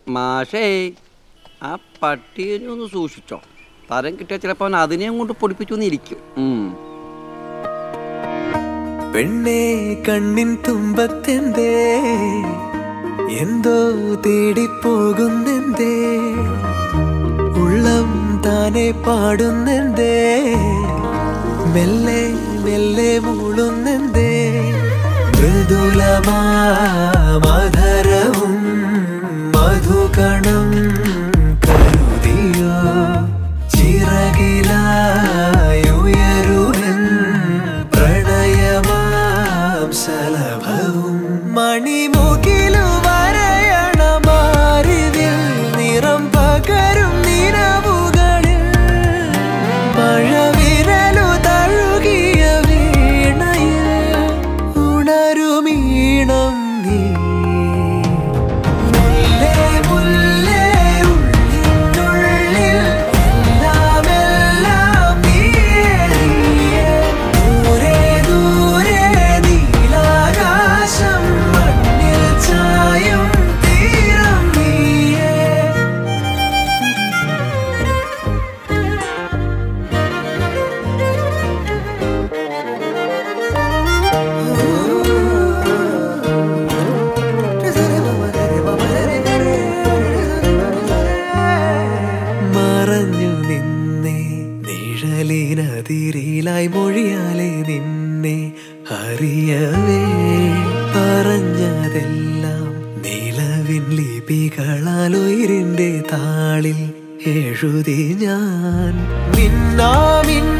മാഷേ ആ പട്ടിയെ ഒന്ന് സൂക്ഷിച്ചോ തരം കിട്ടിയാൽ ചിലപ്പോൾ അവൻ അതിനെയും കൊണ്ട് പൊടിപ്പിച്ചു എന്നിരിക്കും ഉം. പെണ്ണേ കണ്ണിൻ തുമ്പത്തെന്തേ എന്തോ തേടിപ്പോകുന്നെന്തേ ഉള്ളം താനെ പാടുന്നെന്തേ മെല്ലെ മെല്ലെ മൂളുന്നെന്തേ മൃദുലമാ മധുരവും മധുകണം കരുതിയോ ചിറകിലായുയരുവൻ പ്രണയമാം ശലഭവും മണിമുകിലു വരയണമാരിതിൽ നിറം പകരും നിലവുകളിൽ മഴവിരലു തഴുകിയ വീണയിൽ ഉണരുമീണം നീ മുല്ലേ മുല്ലേ ഉള്ളിനുള്ളിൽ എല്ലാം എല്ലാം നീയേ നീയേ ദൂരെ ദൂരെ നീലാകാശം മണ്ണിൽ ചായും തീരം നീയേ മറഞ്ഞു നിന്നെ നിഴലിനതിരിലായി മൊഴിയാലെ നിന്നെ അറിയവേ പറഞ്ഞതെല്ലാം നിലവിൻ ലിപികളാൽ ഉയരിന്റെ താളിൽ എഴുതി ഞാൻ മിന്നാമിൻ